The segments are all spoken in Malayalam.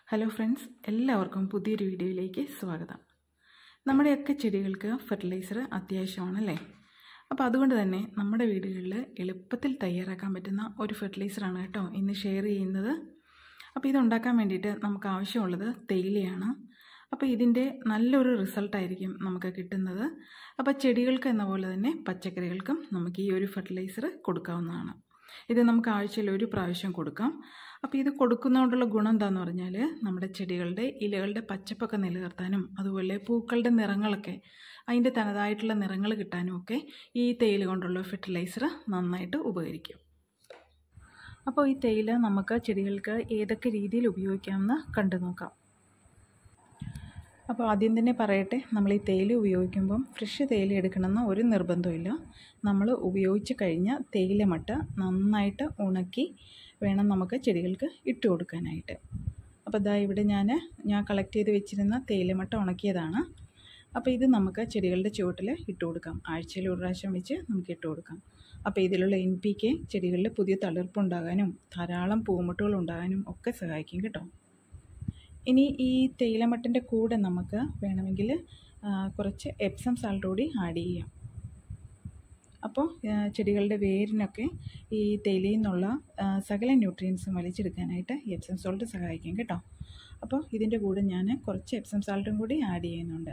ഹലോ ഫ്രണ്ട്സ് എല്ലാവർക്കും പുതിയൊരു വീഡിയോയിലേക്ക് സ്വാഗതം നമ്മുടെയൊക്കെ ചെടികൾക്ക് ഫെർട്ടിലൈസർ അത്യാവശ്യമാണല്ലേ അപ്പോൾ അതുകൊണ്ട് തന്നെ നമ്മുടെ വീടുകളിൽ എളുപ്പത്തിൽ തയ്യാറാക്കാൻ പറ്റുന്ന ഒരു ഫെർട്ടിലൈസറാണ് കേട്ടോ ഇന്ന് ഷെയർ ചെയ്യുന്നത് അപ്പോൾ ഇതുണ്ടാക്കാൻ വേണ്ടിയിട്ട് നമുക്ക് ആവശ്യമുള്ളത് തേയിലയാണ് അപ്പോൾ ഇതിൻ്റെ നല്ലൊരു റിസൾട്ടായിരിക്കും നമുക്ക് കിട്ടുന്നത് അപ്പോൾ ചെടികൾക്ക് എന്ന പോലെ തന്നെ പച്ചക്കറികൾക്കും നമുക്ക് ഈ ഒരു ഫെർട്ടിലൈസർ കൊടുക്കാവുന്നതാണ് ഇത് നമുക്ക് ആഴ്ചയിൽ ഒരു പ്രാവശ്യം കൊടുക്കാം അപ്പോൾ ഇത് കൊടുക്കുന്നതുകൊണ്ടുള്ള ഗുണം എന്താണെന്ന് പറഞ്ഞാൽ നമ്മുടെ ചെടികളുടെ ഇലകളുടെ പച്ചപ്പൊക്കെ നിലനിർത്താനും അതുപോലെ പൂക്കളുടെ നിറങ്ങളൊക്കെ അതിൻ്റെ തനതായിട്ടുള്ള നിറങ്ങൾ കിട്ടാനും ഒക്കെ ഈ തേയില കൊണ്ടുള്ള ഫെർട്ടിലൈസർ നന്നായിട്ട് ഉപകരിക്കും അപ്പോൾ ഈ തേയില നമുക്ക് ചെടികൾക്ക് ഏതൊക്കെ രീതിയിൽ ഉപയോഗിക്കാമെന്ന് കണ്ടു നോക്കാം അപ്പോൾ ആദ്യം തന്നെ പറയട്ടെ നമ്മൾ ഈ തേയില ഉപയോഗിക്കുമ്പം ഫ്രഷ് തേയില എടുക്കണമെന്ന് ഒരു നിർബന്ധമില്ല നമ്മൾ ഉപയോഗിച്ച് കഴിഞ്ഞ തേയില മട്ട നന്നായിട്ട് ഉണക്കി വേണം നമുക്ക് ചെടികൾക്ക് ഇട്ട് കൊടുക്കാനായിട്ട് അപ്പോൾ ഇതാ ഇവിടെ ഞാൻ ഞാൻ കളക്ട് ചെയ്ത് വെച്ചിരുന്ന തേയിലമട്ട ഉണക്കിയതാണ് അപ്പോൾ ഇത് നമുക്ക് ചെടികളുടെ ചുവട്ടിൽ ഇട്ട് കൊടുക്കാം ആഴ്ചയിൽ ഒരു പ്രാവശ്യം വെച്ച് നമുക്ക് ഇട്ട് കൊടുക്കാം അപ്പോൾ ഇതിലുള്ള എൻ പി കെ ചെടികളിൽ പുതിയ തളിർപ്പുണ്ടാകാനും ധാരാളം പൂമുട്ടുകൾ ഉണ്ടാകാനും ഒക്കെ സഹായിക്കും കേട്ടോ ഇനി ഈ തേയിലമട്ടിൻ്റെ കൂടെ നമുക്ക് വേണമെങ്കിൽ കുറച്ച് എപ്സം സാൾട്ട് കൂടി ആഡ് ചെയ്യാം അപ്പോൾ ചെടികളുടെ വേരിനൊക്കെ ഈ തേയിലയിൽ നിന്നുള്ള സകല ന്യൂട്രിയൻസും വലിച്ചെടുക്കാനായിട്ട് എപ്സം സോൾട്ട് സഹായിക്കും കേട്ടോ അപ്പോൾ ഇതിൻ്റെ കൂടെ ഞാൻ കുറച്ച് എപ്സം സാൾട്ടും കൂടി ആഡ് ചെയ്യുന്നുണ്ട്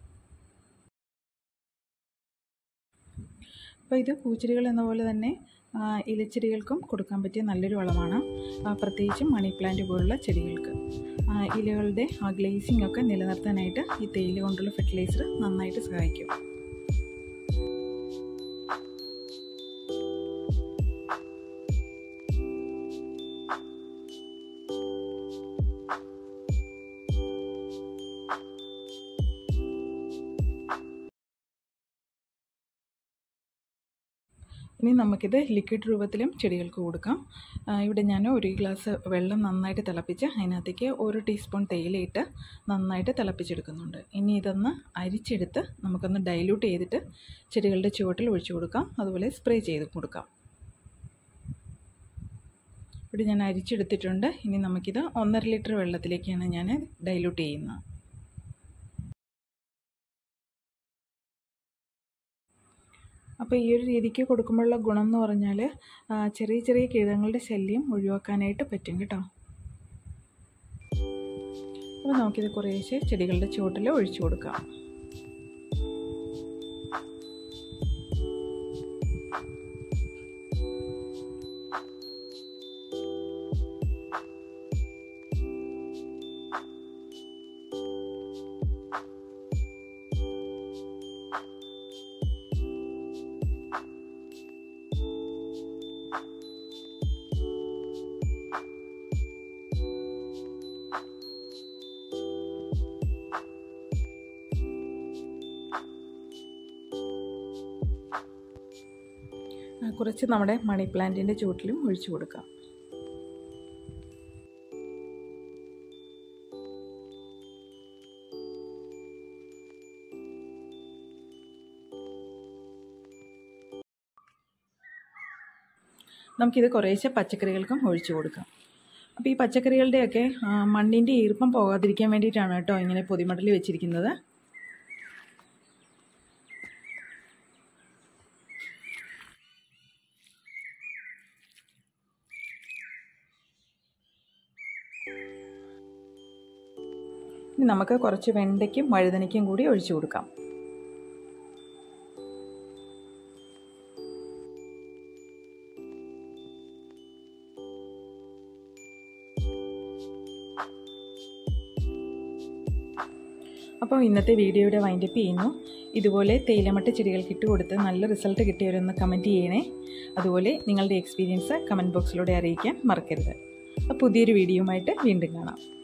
അപ്പോൾ ഇത് പൂച്ചെടികൾ എന്ന പോലെ തന്നെ ഇലച്ചെടികൾക്കും കൊടുക്കാൻ പറ്റിയ നല്ലൊരു വളമാണ് പ്രത്യേകിച്ചും മണി പ്ലാന്റ് പോലുള്ള ചെടികൾക്ക് ഇലകളുടെ ആ ഗ്ലേസിംഗ് ഒക്കെ നിലനിർത്താനായിട്ട് ഈ തേയില കൊണ്ടുള്ള ഫെർട്ടിലൈസർ നന്നായിട്ട് സഹായിക്കും ഇനി നമുക്കിത് ലിക്വിഡ് രൂപത്തിലും ചെടികൾക്ക് കൊടുക്കാം ഇവിടെ ഞാൻ ഒരു ഗ്ലാസ് വെള്ളം നന്നായിട്ട് തിളപ്പിച്ച് അതിനകത്തേക്ക് ഒരു ടീസ്പൂൺ തേയിലയിട്ട് നന്നായിട്ട് തിളപ്പിച്ചെടുക്കുന്നുണ്ട് ഇനി ഇതൊന്ന് അരിച്ചെടുത്ത് നമുക്കൊന്ന് ഡൈല്യൂട്ട് ചെയ്തിട്ട് ചെടികളുടെ ചുവട്ടിൽ ഒഴിച്ചു കൊടുക്കാം അതുപോലെ സ്പ്രേ ചെയ്ത് കൊടുക്കാം ഇവിടെ ഞാൻ അരിച്ചെടുത്തിട്ടുണ്ട് ഇനി നമുക്കിത് ഒന്നര ലിറ്റർ വെള്ളത്തിലേക്കാണ് ഞാൻ ഡൈല്യൂട്ട് ചെയ്യുന്നത് അപ്പോൾ ഈ ഒരു രീതിക്ക് കൊടുക്കുമ്പോഴുള്ള ഗുണം എന്ന് പറഞ്ഞാൽ ചെറിയ ചെറിയ കീടങ്ങളുടെ ശല്യം ഒഴിവാക്കാനായിട്ട് പറ്റും കേട്ടോ അപ്പോൾ നമുക്കിത് കുറേശ്ശെ ചെടികളുടെ ചുവട്ടിൽ ഒഴിച്ചു കൊടുക്കാം കുറച്ച് നമ്മുടെ മണി പ്ലാന്റിൻ്റെ ചുവട്ടിലും ഒഴിച്ചു കൊടുക്കാം നമുക്കിത് കുറേശ്ശെ പച്ചക്കറികൾക്കും ഒഴിച്ചു കൊടുക്കാം അപ്പോൾ ഈ പച്ചക്കറികളുടെയൊക്കെ മണ്ണിൻ്റെ ഈർപ്പം പോകാതിരിക്കാൻ വേണ്ടിയിട്ടാണ് കേട്ടോ ഇങ്ങനെ പൊതിമടലിൽ വെച്ചിരിക്കുന്നത് ഇനി നമുക്ക് കുറച്ച് വെണ്ടയ്ക്കും വഴുതനയ്ക്കും കൂടി ഒഴിച്ചു കൊടുക്കാം അപ്പോൾ ഇന്നത്തെ വീഡിയോയുടെ വൈൻഡപ്പ് ചെയ്യുന്നു ഇതുപോലെ തേയിലമട്ട ചെടികൾക്ക് ഇട്ട് കൊടുത്ത് നല്ല റിസൾട്ട് കിട്ടിയവരൊന്ന് കമൻറ്റ് ചെയ്യണേ അതുപോലെ നിങ്ങളുടെ എക്സ്പീരിയൻസ് കമൻറ്റ് ബോക്സിലൂടെ അറിയിക്കാൻ മറക്കരുത് പുതിയൊരു വീഡിയോയുമായിട്ട് വീണ്ടും കാണാം